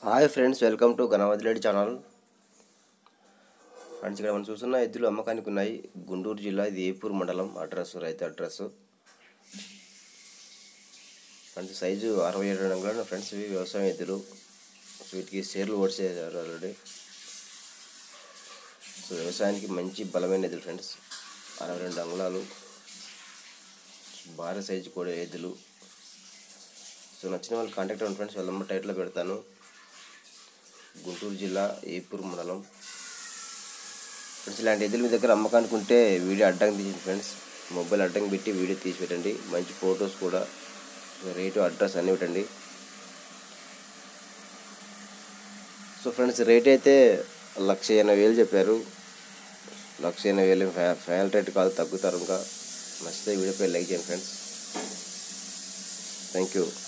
hi friends welcome to గణవదిలేడి channel friends ఇక్కడ మనం చూస్తున్న ఎద్దులు అమ్మకానికి ఉన్నాయి గుంటూరు జిల్లా ఇది ఏపూర్ మండలం అడ్రస్ రైతు అడ్రస్ ఫ్రెండ్స్ సైజు అరవై ఏడు అంగుళాలు ఫ్రెండ్స్ ఇవి వ్యవసాయం ఎద్దులు సో వీటికి షేర్లు ఓడిసేసారు ఆల్రెడీ సో వ్యవసాయానికి మంచి బలమైన ఎద్దులు ఫ్రెండ్స్ అరవై రెండు అంగుళాలు భారీ సైజు కూడా ఎద్దులు సో నచ్చిన వాళ్ళు కాంటాక్ట్ అవ్వండి ఫ్రెండ్స్ వాళ్ళ నెంబర్ టైట్లో పెడతాను గుంటూరు జిల్లా ఏపూర్ మండలం ఫ్రెండ్స్ ఇలాంటి ఎద్దులు మీ దగ్గర అమ్మకానికి ఉంటే వీడియో అడ్డంగా తీసింది ఫ్రెండ్స్ మొబైల్ అడ్డంగా పెట్టి వీడియో తీసి పెట్టండి మంచి ఫొటోస్ కూడా రేటు అడ్రస్ అన్నీ పెట్టండి సో ఫ్రెండ్స్ రేట్ అయితే లక్ష ఎనభై వేలు చెప్పారు లక్ష ఎనభై వేలు ఫై- ఫైనల్ రేట్ కాదు తగ్గుతారు ఇంకా నచ్చితే వీడియోపై లైక్ చేయండి ఫ్రెండ్స్ థ్యాంక్ యూ